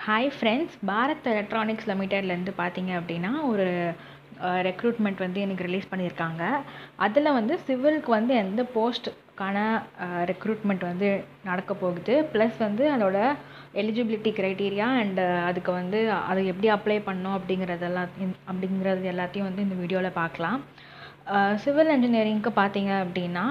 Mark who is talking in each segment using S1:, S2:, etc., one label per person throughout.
S1: hi friends Bharat electronics லிமிடெட்லேருந்து பார்த்தீங்க அப்படின்னா ஒரு ரெக்ரூட்மெண்ட் வந்து எனக்கு ரிலீஸ் பண்ணியிருக்காங்க அதில் வந்து சிவிலுக்கு வந்து எந்த போஸ்ட்டுக்கான ரெக்ரூட்மெண்ட் வந்து நடக்க போகுது ப்ளஸ் வந்து அதோட எலிஜிபிலிட்டி க்ரைட்டீரியா அண்டு அதுக்கு வந்து அதை எப்படி அப்ளை பண்ணணும் அப்படிங்கிறதெல்லாம் அப்படிங்கிறது எல்லாத்தையும் வந்து இந்த வீடியோவில் பார்க்கலாம் சிவில் இன்ஜினியரிங்க்கு பார்த்தீங்க அப்படின்னா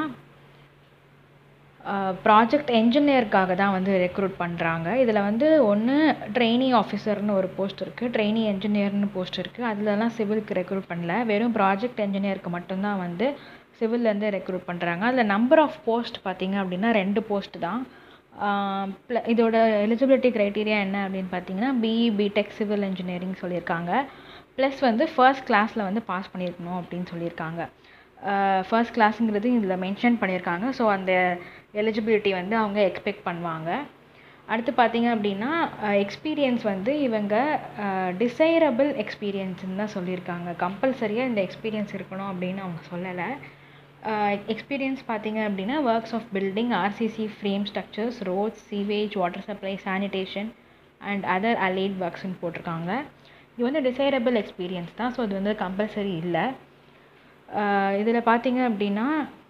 S1: ப்ராஜெக்ட் என்ஜினியருக்காக தான் வந்து ரெக்ரூட் பண்ணுறாங்க இதில் வந்து ஒன்று ட்ரெயினி ஆஃபீஸர்னு ஒரு போஸ்ட் இருக்குது ட்ரெயினி என்ஜினியர்னு போஸ்ட் இருக்குது அதிலலாம் சிவிலுக்கு ரெக்ரூட் பண்ணல வெறும் ப்ராஜெக்ட் என்ஜினியருக்கு மட்டும்தான் வந்து சிவில்லேருந்து ரெக்ரூட் பண்ணுறாங்க அதில் நம்பர் ஆஃப் போஸ்ட் பார்த்தீங்க அப்படின்னா ரெண்டு போஸ்ட் தான் ப்ள இதோட எலிஜிபிலிட்டி க்ரைட்டீரியா என்ன அப்படின்னு பார்த்தீங்கன்னா பிஇ பிடெக் சிவில் இன்ஜினியரிங் சொல்லியிருக்காங்க ப்ளஸ் வந்து ஃபர்ஸ்ட் கிளாஸில் வந்து பாஸ் பண்ணியிருக்கணும் அப்படின்னு சொல்லியிருக்காங்க ஃபர்ஸ்ட் கிளாஸுங்கிறது இதில் மென்ஷன் பண்ணியிருக்காங்க ஸோ அந்த எலிஜிபிலிட்டி வந்து அவங்க எக்ஸ்பெக்ட் பண்ணுவாங்க அடுத்து பார்த்தீங்க அப்படின்னா எக்ஸ்பீரியன்ஸ் வந்து இவங்க டிசைரபிள் எக்ஸ்பீரியன்ஸ்னு தான் சொல்லியிருக்காங்க கம்பல்சரியாக இந்த எக்ஸ்பீரியன்ஸ் இருக்கணும் அப்படின்னு அவங்க சொல்லலை எக்ஸ்பீரியன்ஸ் பார்த்தீங்க அப்படின்னா works of building RCC frame structures roads sewage water supply sanitation and other allied ஒர்க்ஸ்னு போட்டிருக்காங்க இது வந்து டிசைரபிள் எக்ஸ்பீரியன்ஸ் தான் ஸோ இது வந்து கம்பல்சரி இல்லை இதில் பார்த்தீங்க அப்படின்னா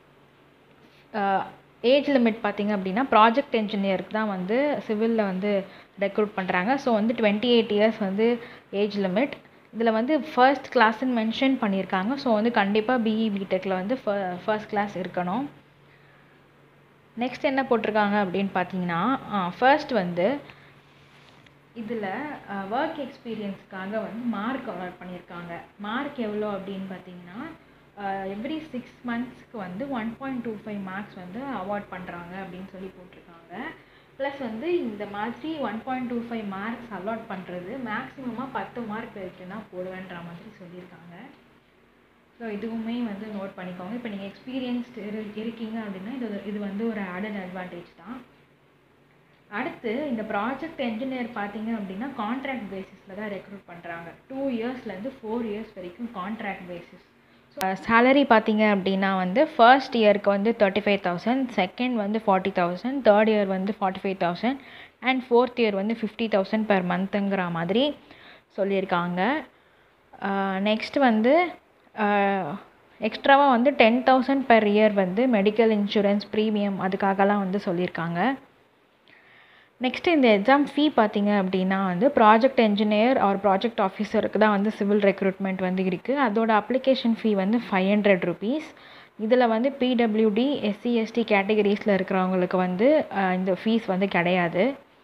S1: ஏஜ் லிமிட் பார்த்தீங்க அப்படின்னா ப்ராஜெக்ட் என்ஜினியருக்கு தான் வந்து சிவிலில் வந்து ரெக்ரூட் பண்ணுறாங்க ஸோ வந்து டுவெண்ட்டி எயிட் இயர்ஸ் வந்து ஏஜ் லிமிட் இதில் வந்து ஃபர்ஸ்ட் கிளாஸ்ன்னு மென்ஷன் பண்ணியிருக்காங்க ஸோ வந்து கண்டிப்பாக பிஇ பிடெக்கில் வந்து ஃப ஃபர்ஸ்ட் கிளாஸ் இருக்கணும் நெக்ஸ்ட் என்ன போட்டிருக்காங்க அப்படின்னு பார்த்தீங்கன்னா ஃபர்ஸ்ட் வந்து இதில் ஒர்க் எக்ஸ்பீரியன்ஸ்க்காக வந்து மார்க் அலாட் பண்ணியிருக்காங்க மார்க் எவ்வளோ அப்படின்னு பார்த்தீங்கன்னா எவ்ரி சிக்ஸ் மந்த்ஸ்க்கு வந்து one point two five marks வந்து அவார்ட் பண்ணுறாங்க அப்படின்னு சொல்லி போட்டிருக்காங்க ப்ளஸ் வந்து இந்த மாதிரி one point two five marks allot பண்ணுறது மேக்ஸிமமாக பத்து மார்க் வரைக்கும் தான் போடுவேன்ற மாதிரி சொல்லியிருக்காங்க ஸோ இதுவுமே வந்து நோட் பண்ணிக்கோங்க இப்போ நீங்கள் எக்ஸ்பீரியன்ஸ்டு இரு இருக்கீங்க அப்படின்னா இது இது வந்து ஒரு ஆடட் அட்வான்டேஜ் தான் அடுத்து இந்த ப்ராஜெக்ட் என்ஜினியர் பார்த்தீங்க அப்படின்னா கான்ட்ராக்ட் பேசிஸில் தான் ரெக்ரூட் பண்ணுறாங்க டூ இயர்ஸ்லேருந்து ஃபோர் இயர்ஸ் வரைக்கும் கான்ட்ராக்ட் பேசிஸ் சேலரி பார்த்தீங்க அப்படின்னா வந்து ஃபர்ஸ்ட் இயருக்கு வந்து தேர்ட்டி ஃபைவ் தௌசண்ட் செகண்ட் வந்து ஃபார்ட்டி தௌசண்ட் தேர்ட் இயர் வந்து forty five thousand and fourth year வந்து ஃபிஃப்டி தௌசண்ட் பெர் மந்த்துங்கிற மாதிரி சொல்லியிருக்காங்க நெக்ஸ்ட் வந்து எக்ஸ்ட்ராவாக வந்து டென் தௌசண்ட் பெர் இயர் வந்து மெடிக்கல் இன்சூரன்ஸ் ப்ரீமியம் அதுக்காகலாம் வந்து சொல்லியிருக்காங்க நெக்ஸ்ட்டு இந்த எக்ஸாம் ஃபீ பார்த்தீங்க அப்படின்னா வந்து ப்ராஜெக்ட் என்ஜினியர் ஆர் ப்ராஜெக்ட் ஆஃபீஸருக்கு தான் வந்து சிவில் ரெக்ரூட்மெண்ட் வந்து இருக்குது அதோட அப்ளிகேஷன் ஃபீ வந்து ஃபைவ் ஹண்ட்ரட் ருபீஸ் இதில் வந்து பிடபிள்யூடி எஸ்சி எஸ்டி கேட்டகரிஸில் இருக்கிறவங்களுக்கு வந்து இந்த ஃபீஸ் வந்து கிடையாது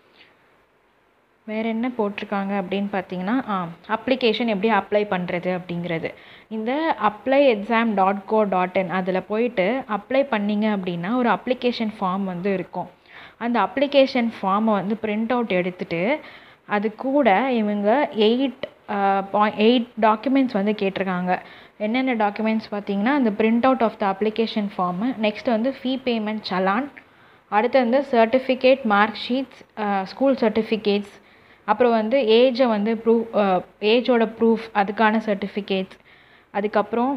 S1: வேறு என்ன போட்டிருக்காங்க அப்படின்னு பார்த்தீங்கன்னா அப்ளிகேஷன் எப்படி அப்ளை பண்ணுறது அப்படிங்கிறது இந்த apply exam dot co dot in அதில் போயிட்டு அப்ளை பண்ணிங்க அப்படின்னா ஒரு அப்ளிகேஷன் ஃபார்ம் வந்து இருக்கும் அந்த அப்ளிகேஷன் ஃபார்மை வந்து பிரிண்ட் அவுட் எடுத்துகிட்டு அது கூட இவங்க எயிட் பாய் எயிட் டாக்குமெண்ட்ஸ் வந்து கேட்டிருக்காங்க என்னென்ன டாக்குமெண்ட்ஸ் பார்த்தீங்கன்னா அந்த print out of the application form next வந்து ஃபீ பேமெண்ட் சலான் அடுத்து வந்து certificate mark sheets school certificates அப்புறம் வந்து ஏஜை வந்து ப்ரூஃப் ஏஜோட ப்ரூஃப் அதுக்கான சர்டிஃபிகேட்ஸ் அதுக்கப்புறம்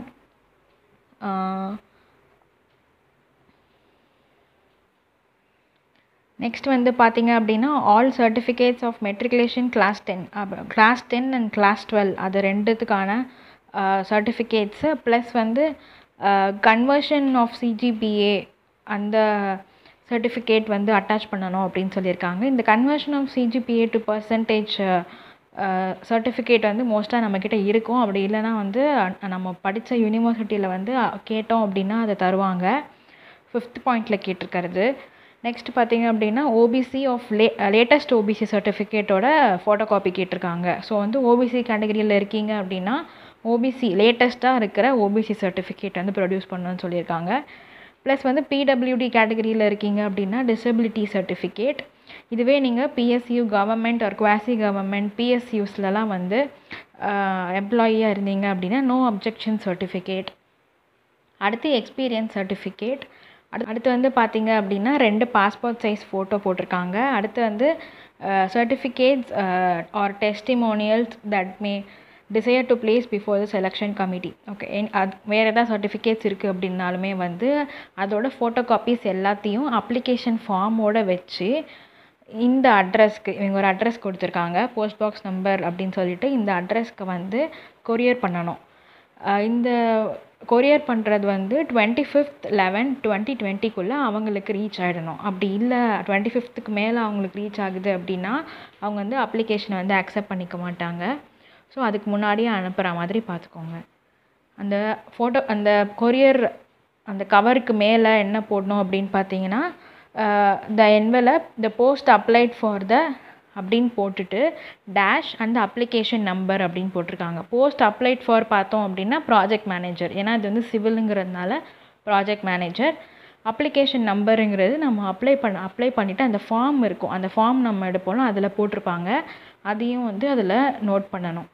S1: நெக்ஸ்ட் வந்து பார்த்தீங்க அப்படின்னா all certificates of matriculation class ten அப்புறம் class ten and class twelve அது ரெண்டுத்துக்கான சர்டிஃபிகேட்ஸு ப்ளஸ் வந்து கன்வர்ஷன் ஆஃப் சிஜிபிஏ அந்த சர்டிஃபிகேட் வந்து அட்டாச் பண்ணணும் அப்படின்னு சொல்லியிருக்காங்க இந்த conversion of CGPA to percentage certificate வந்து மோஸ்ட்டாக நம்மக்கிட்ட இருக்கும் அப்படி இல்லைனா வந்து நம்ம படித்த யூனிவர்சிட்டியில் வந்து கேட்டோம் அப்படின்னா அதை தருவாங்க ஃபிஃப்த் பாயிண்டில் கேட்டிருக்கிறது நெக்ஸ்ட் பார்த்தீங்க அப்படின்னா ஓபிசி ஆஃப் லே லேட்டஸ்ட் ஓபிசி சர்டிஃபிகேட்டோட ஃபோட்டோ காப்பி கேட்டிருக்காங்க ஸோ வந்து ஓபிசி கேட்டகரியில் இருக்கீங்க அப்படின்னா ஓபிசி லேட்டஸ்ட்டாக இருக்கிற ஓபிசி சர்டிஃபிகேட் வந்து ப்ரொடியூஸ் பண்ணணும்னு சொல்லியிருக்காங்க ப்ளஸ் வந்து பிடபிள்யூடி கேட்டகரியில் இருக்கீங்க அப்படின்னா டிசபிலிட்டி சர்டிஃபிகேட் இதுவே நீங்கள் பிஎஸ்யூ கவர்மெண்ட் ஒரு குவாசி கவர்மெண்ட் பிஎஸ்யூஸ்லலாம் வந்து எம்ப்ளாயியாக இருந்தீங்க அப்படின்னா நோ அப்ஜெக்ஷன் சர்டிஃபிகேட் அடுத்து எக்ஸ்பீரியன்ஸ் சர்டிஃபிகேட் அடுத்து அடுத்து வந்து பார்த்தீங்க அப்படின்னா ரெண்டு பாஸ்போர்ட் சைஸ் ஃபோட்டோ போட்டிருக்காங்க அடுத்து வந்து certificates or testimonials that may desire to place before the selection committee okay அது வேறு எதாவது சர்டிஃபிகேட்ஸ் இருக்குது அப்படின்னாலுமே வந்து அதோட ஃபோட்டோ காப்பீஸ் எல்லாத்தையும் அப்ளிகேஷன் ஃபார்மோடு வச்சு இந்த அட்ரஸ்க்கு இவங்க ஒரு அட்ரஸ் கொடுத்துருக்காங்க போஸ்ட் பாக்ஸ் நம்பர் அப்படின்னு சொல்லிட்டு இந்த அட்ரஸ்க்கு வந்து கொரியர் பண்ணணும் இந்த கொரியர் பண்ணுறது வந்து டுவெண்ட்டி ஃபிஃப்த் லெவன் டுவெண்ட்டி டுவெண்ட்டிக்குள்ளே அவங்களுக்கு ரீச் ஆகிடணும் அப்படி இல்லை டுவெண்ட்டி ஃபிஃப்த்துக்கு மேலே அவங்களுக்கு ரீச் ஆகுது அப்படின்னா அவங்க வந்து அப்ளிகேஷனை வந்து அக்செப்ட் பண்ணிக்க மாட்டாங்க ஸோ அதுக்கு முன்னாடியே அனுப்புகிற மாதிரி பார்த்துக்கோங்க அந்த ஃபோட்டோ அந்த கொரியர் அந்த கவருக்கு மேலே என்ன போடணும் அப்படின்னு பார்த்தீங்கன்னா the envelope the post applied for the அப்படின்னு போட்டுட்டு டேஷ் அந்த அப்ளிகேஷன் நம்பர் அப்படின்னு போட்டிருக்காங்க போஸ்ட் அப்ளைட் ஃபார் பார்த்தோம் அப்படின்னா ப்ராஜெக்ட் மேனேஜர் ஏன்னா இது வந்து சிவிலுங்கிறதுனால ப்ராஜெக்ட் மேனேஜர் அப்ளிகேஷன் நம்பருங்கிறது நம்ம அப்ளை பண்ண அப்ளை பண்ணிவிட்டு அந்த ஃபார்ம் இருக்கும் அந்த ஃபார்ம் நம்ம எடுப்போம்ல அதில் போட்டிருப்பாங்க அதையும் வந்து அதில் நோட் பண்ணணும்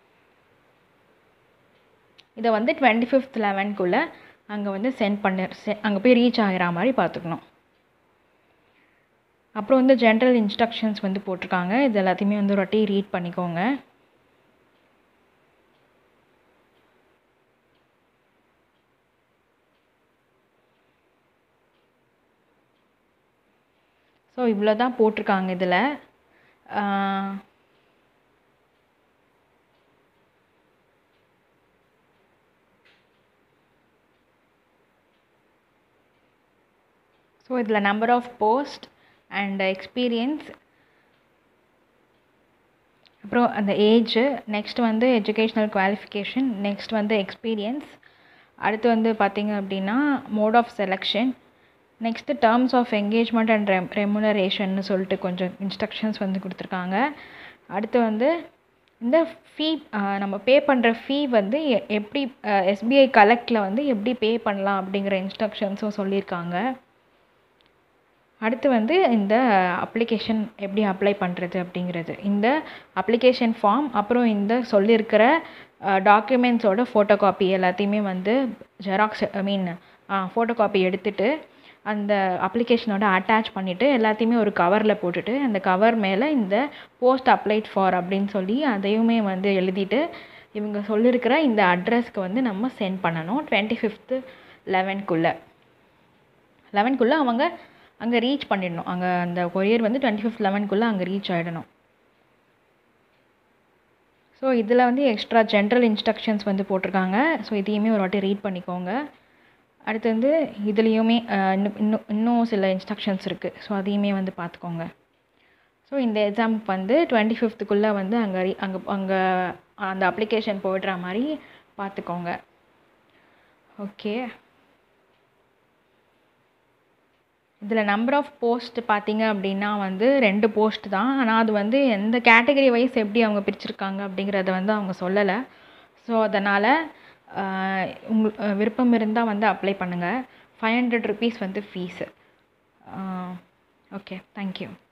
S1: இதை வந்து டுவெண்ட்டி ஃபிஃப்த் லெவன்க்குள்ளே அங்கே வந்து சென்ட் பண்ணி செ அங்கே போய் ரீச் ஆகிற மாதிரி பார்த்துக்கணும் அப்புறம் வந்து ஜென்ரல் இன்ஸ்ட்ரக்ஷன்ஸ் வந்து போட்டிருக்காங்க இது எல்லாத்தையுமே வந்து ஒரு வாட்டி ரீட் பண்ணிக்கோங்க ஸோ இவ்வளோ தான் போட்டிருக்காங்க இதில் ஸோ இதில் number of post and experience அப்புறம் அந்த ஏஜு நெக்ஸ்ட் வந்து எஜுகேஷ்னல் குவாலிஃபிகேஷன் நெக்ஸ்ட் வந்து எக்ஸ்பீரியன்ஸ் அடுத்து வந்து பார்த்திங்க அப்படின்னா mode of selection next terms of engagement and ரெம் ரெமுனரேஷன்னு சொல்லிட்டு கொஞ்சம் இன்ஸ்ட்ரக்ஷன்ஸ் வந்து கொடுத்துருக்காங்க அடுத்து வந்து இந்த ஃபீ நம்ம பே பண்ணுற ஃபீ வந்து எப்படி எஸ்பிஐ கலெக்டில் வந்து எப்படி பே பண்ணலாம் அப்படிங்கிற இன்ஸ்ட்ரக்ஷன்ஸும் சொல்லியிருக்காங்க அடுத்து வந்து இந்த அப்ளிகேஷன் எப்படி அப்ளை பண்ணுறது அப்படிங்கிறது இந்த அப்ளிகேஷன் ஃபார்ம் அப்புறம் இந்த சொல்லியிருக்கிற டாக்குமெண்ட்ஸோட ஃபோட்டோ காப்பி எல்லாத்தையுமே வந்து xerox I mean photo copy எடுத்துகிட்டு அந்த அப்ளிகேஷனோட அட்டாச் பண்ணிவிட்டு எல்லாத்தையுமே ஒரு கவரில் போட்டுட்டு அந்த கவர் மேலே இந்த போஸ்ட் அப்ளைட் ஃபார் அப்படின்னு சொல்லி அதையுமே வந்து எழுதிட்டு இவங்க சொல்லியிருக்கிற இந்த அட்ரஸ்க்கு வந்து நம்ம சென்ட் பண்ணணும் டுவெண்ட்டி ஃபிஃப்த்து லெவன்க்குள்ளே லெவன்க்குள்ளே அவங்க அங்கே ரீச் பண்ணிடணும் அங்கே அந்த கொரியர் வந்து டுவெண்ட்டி ஃபிஃப்த் லெவன்க்குள்ளே அங்கே ரீச் ஆகிடணும் ஸோ இதில் வந்து எக்ஸ்ட்ரா ஜென்ரல் இன்ஸ்ட்ரக்ஷன்ஸ் வந்து போட்டிருக்காங்க ஸோ இதையுமே ஒரு வாட்டி ரீட் பண்ணிக்கோங்க அடுத்து வந்து இதுலேயுமே இன்னும் இன்னும் இன்னும் சில இன்ஸ்ட்ரக்ஷன்ஸ் இருக்குது ஸோ அதையுமே வந்து பார்த்துக்கோங்க ஸோ இந்த எக்ஸாமுக்கு வந்து டுவெண்ட்டி ஃபிஃப்த்துக்குள்ளே வந்து அங்கே ரீ அங்கே அங்கே அந்த அப்ளிகேஷன் போய்டுற மாதிரி பார்த்துக்கோங்க ஓகே இதில் நம்பர் ஆஃப் போஸ்ட் பார்த்தீங்க அப்படின்னா வந்து ரெண்டு போஸ்ட் தான் ஆனால் அது வந்து எந்த கேட்டகரி வைஸ் எப்படி அவங்க பிரிச்சிருக்காங்க அப்படிங்கிறத வந்து அவங்க சொல்லலை ஸோ அதனால் உங்கள் விருப்பம் இருந்தால் வந்து அப்ளை பண்ணுங்கள் ஃபைவ் ஹண்ட்ரட் ருபீஸ் வந்து ஃபீஸு ஓகே தேங்க்யூ